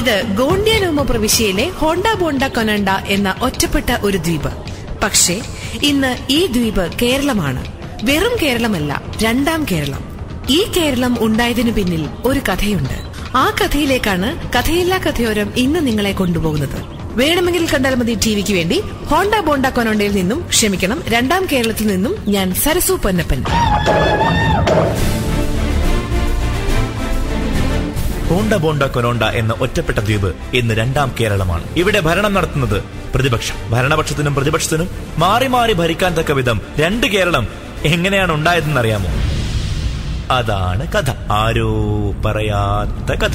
ഇത് ഗോണ്ടിയാനോമോ പ്രവിശ്യയിലെ ഹോണ്ട ബോണ്ട കൊനണ്ട എന്ന ഒറ്റപ്പെട്ട ഒരു ദ്വീപ് പക്ഷേ ഇന്ന് ഈ ദ്വീപ് കേരളമാണ് വെറും കേരളമല്ല രണ്ടാം കേരളം ഈ കേരളം ഉണ്ടായതിനു പിന്നിൽ ഒരു കഥയുണ്ട് ആ കഥയിലേക്കാണ് കഥയില്ലാ കഥയോരം ഇന്ന് നിങ്ങളെ കൊണ്ടുപോകുന്നത് വേണമെങ്കിൽ കണ്ടാൽ മതി ടിവിക്ക് വേണ്ടി ഹോണ്ട ബോണ്ട കൊനോണ്ടയിൽ നിന്നും ക്ഷമിക്കണം രണ്ടാം കേരളത്തിൽ നിന്നും ഞാൻ സരസു പൊന്നപ്പൻ ഹോണ്ട ബോണ്ട കൊനോണ്ട എന്ന ഒറ്റപ്പെട്ട ദ്വീപ് ഇന്ന് രണ്ടാം കേരളമാണ് ഇവിടെ ഭരണം നടത്തുന്നത് പ്രതിപക്ഷം ഭരണപക്ഷത്തിനും പ്രതിപക്ഷത്തിനും മാറി മാറി ഭരിക്കാൻ തക്ക വിധം രണ്ട് കേരളം എങ്ങനെയാണ് ഉണ്ടായതെന്നറിയാമോ അതാണ് കഥ ആരോ പറയാത്ത കഥ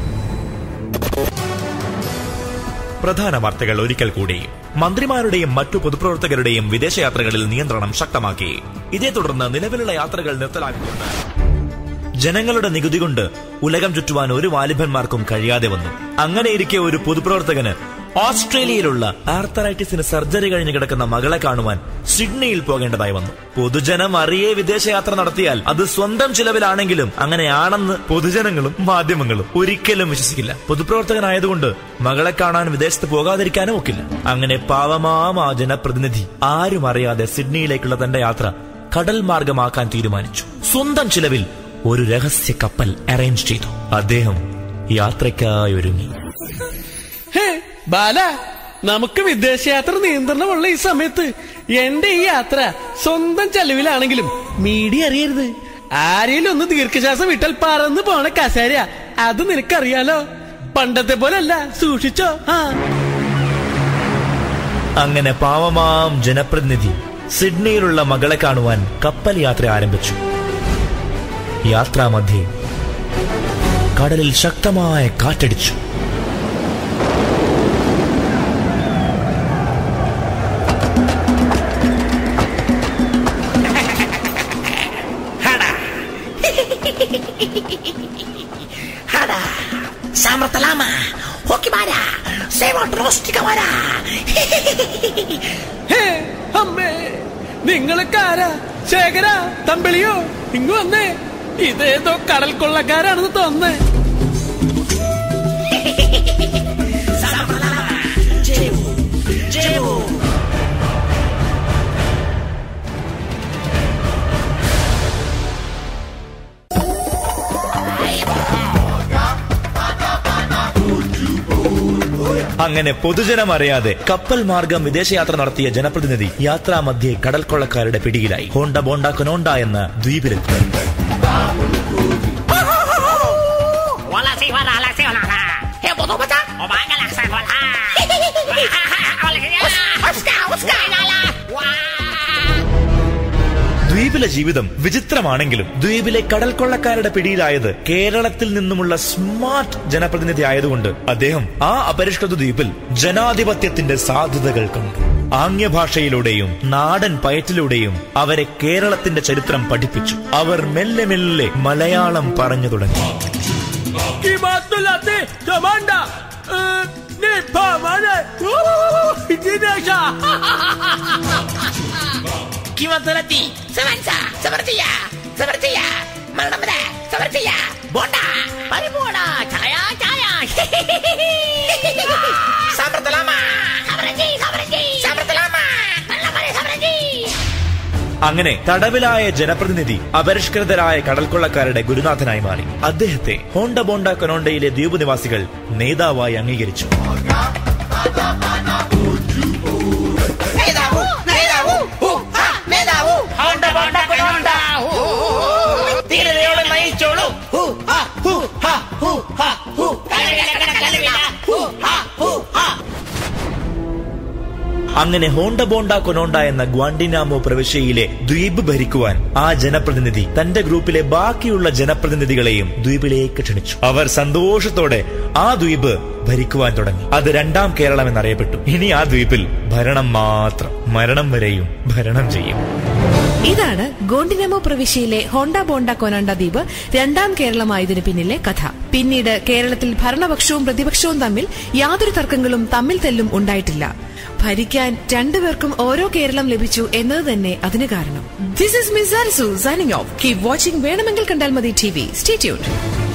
പ്രധാന വാർത്തകൾ ഒരിക്കൽ കൂടി മന്ത്രിമാരുടെയും മറ്റു പൊതുപ്രവർത്തകരുടെയും വിദേശയാത്രകളിൽ നിയന്ത്രണം ശക്തമാക്കി ഇതേ തുടർന്ന് നിലവിലുള്ള യാത്രകൾ നിർത്തലാക്കിക്കൊണ്ട് ജനങ്ങളുടെ നികുതി കൊണ്ട് ഉലകം ചുറ്റുവാൻ ഒരു വാലിഭന്മാർക്കും കഴിയാതെ വന്നു അങ്ങനെയിരിക്കെ ഒരു പൊതുപ്രവർത്തകന് ഓസ്ട്രേലിയയിലുള്ള ആർത്തറൈറ്റിസിന് സർജറി കഴിഞ്ഞ് കിടക്കുന്ന മകളെ കാണുവാൻ സിഡ്നിയിൽ പോകേണ്ടതായി വന്നു പൊതുജനം അറിയേ വിദേശയാത്ര നടത്തിയാൽ അത് സ്വന്തം ചിലവിലാണെങ്കിലും അങ്ങനെയാണെന്ന് പൊതുജനങ്ങളും മാധ്യമങ്ങളും ഒരിക്കലും വിശ്വസിക്കില്ല പൊതുപ്രവർത്തകനായതുകൊണ്ട് മകളെ കാണാൻ വിദേശത്ത് പോകാതിരിക്കാനും ഒക്കില്ല അങ്ങനെ പാവമാം ആ ജനപ്രതിനിധി ആരും അറിയാതെ സിഡ്നിയിലേക്കുള്ള തന്റെ യാത്ര കടൽ മാർഗമാക്കാൻ തീരുമാനിച്ചു സ്വന്തം ചിലവിൽ ഒരു രഹസ്യ കപ്പൽ അറേഞ്ച് ചെയ്തു അദ്ദേഹം യാത്രയ്ക്കായി ഒരുങ്ങി ഹേ, ബാല നമുക്ക് വിദേശയാത്ര നിയന്ത്രണമുള്ള ഈ സമയത്ത് എന്റെ ഈ യാത്ര സ്വന്തം ചെലവിലാണെങ്കിലും മീഡിയ അറിയരുത് ആരെയും ഒന്ന് ദീർഘശ്വാസം വിട്ടാൽ പറന്ന് പോണ കസേര അത് നിനക്കറിയാലോ പണ്ടത്തെ പോലല്ല സൂക്ഷിച്ചോ ആ അങ്ങനെ പാവമാം ജനപ്രതിനിധി സിഡ്നിയിലുള്ള മകളെ കാണുവാൻ കപ്പൽ യാത്ര ആരംഭിച്ചു യാത്രാമധ്യേ കടലിൽ ശക്തമായ കാറ്റടിച്ചു Hada, Samrata Lama, Hokibara, Sewot Rostikamara. ഹേ അമ്മേ നിങ്ങളൊക്കെ ആരാ ശേഖര തമ്പിളിയോ ഇങ്ങ് വന്നേ ഇതേതോ കടൽ കൊള്ളക്കാരാണെന്ന് തോന്നുന്നേ Samrata Lama, Jebu, Jebu. അങ്ങനെ പൊതുജനം അറിയാതെ കപ്പൽ മാർഗം വിദേശയാത്ര നടത്തിയ ജനപ്രതിനിധി യാത്രാമധ്യേ കടൽ കൊള്ളക്കാരുടെ പിടിയിലായി ഹോണ്ട ബോണ്ട കൊനോണ്ട എന്ന ദ്വീപിലെത്തി Wala si wala la si wala la. He bodo bata. O banga la sa wala. Wala si wala. Uska, uska. Wala. Wow. ദ്വീപിലെ ജീവിതം വിചിത്രമാണെങ്കിലും ദ്വീപിലെ കടൽ കൊള്ളക്കാരുടെ പിടിയിലായത് കേരളത്തിൽ നിന്നുമുള്ള സ്മാർട്ട് ജനപ്രതിനിധി ആയതുകൊണ്ട് അദ്ദേഹം ആ അപരിഷ്കൃത ദ്വീപിൽ ജനാധിപത്യത്തിന്റെ സാധ്യതകൾ കണ്ടു ആംഗ്യഭാഷയിലൂടെയും നാടൻ പയറ്റിലൂടെയും അവരെ കേരളത്തിന്റെ ചരിത്രം പഠിപ്പിച്ചു അവർ മെല്ലെ മെല്ലെ മലയാളം പറഞ്ഞു തുടങ്ങി Kimatulate, Comanda! Uh, Nipamane! Dinesha! Kimatulati, Samansa, Samartia, Samartia, Malamada, Samartia, Bonda, Paribona, Chaya, Chaya. Samartalama, Samarati, Samarati, Samartalama, Malamade, Samarati. അങ്ങനെ തടവിലായ ജനപ്രതിനിധി അപരിഷ്കൃതരായ കടൽക്കൊള്ളക്കാരുടെ ഗുരുനാഥനായി മാറി അദ്ദേഹത്തെ ഹോണ്ട ബോണ്ട കൊനോണ്ടയിലെ ദ്വീപ് നിവാസികൾ നേതാവായി അംഗീകരിച്ചു Nedavu, Nedavu, hu, ha, Nedavu, Honda, Bonda, Honda, hu, hu, hu, തീരതയോടെ നയിച്ചോളൂ ഹു, ഹ, ഹു, ഹ, ഹു, ഹ, ഹു, കലവില, കലവില, ഹു, ഹ, ഹു, ഹ. അങ്ങനെ ഹോണ്ട ബോണ്ട കൊനോണ്ട എന്ന ഗ്വാണ്ടിനാമോ പ്രവിശ്യയിലെ ദ്വീപ് ഭരിക്കുവാൻ ആ ജനപ്രതിനിധി തന്റെ ഗ്രൂപ്പിലെ ബാക്കിയുള്ള ജനപ്രതിനിധികളെയും ദ്വീപിലേക്ക് ക്ഷണിച്ചു അവർ സന്തോഷത്തോടെ ആ ദ്വീപ് ഭരിക്കുവാൻ തുടങ്ങി അത് രണ്ടാം കേരളം എന്നറിയപ്പെട്ടു ഇനി ആ ദ്വീപിൽ ഭരണം മാത്രം മരണം വരെയും ഭരണം ചെയ്യും ഇതാണ് ഗോണ്ടിനമോ പ്രവിശ്യയിലെ ഹോണ്ട ബോണ്ട കൊനോണ്ട ദ്വീപ് രണ്ടാം കേരളമായതിനു പിന്നിലെ കഥ പിന്നീട് കേരളത്തിൽ ഭരണപക്ഷവും പ്രതിപക്ഷവും തമ്മിൽ യാതൊരു തർക്കങ്ങളും തമ്മിൽ തെല്ലും ഉണ്ടായിട്ടില്ല ഭരിക്കാൻ രണ്ടുപേർക്കും ഓരോ കേരളം ലഭിച്ചു എന്നത് തന്നെ അതിന് കാരണം this is miss signing off keep watching വേണമെങ്കിൽ കണ്ടാൽ മതി ടി വി സ്റ്റേ ട്യൂൺഡ്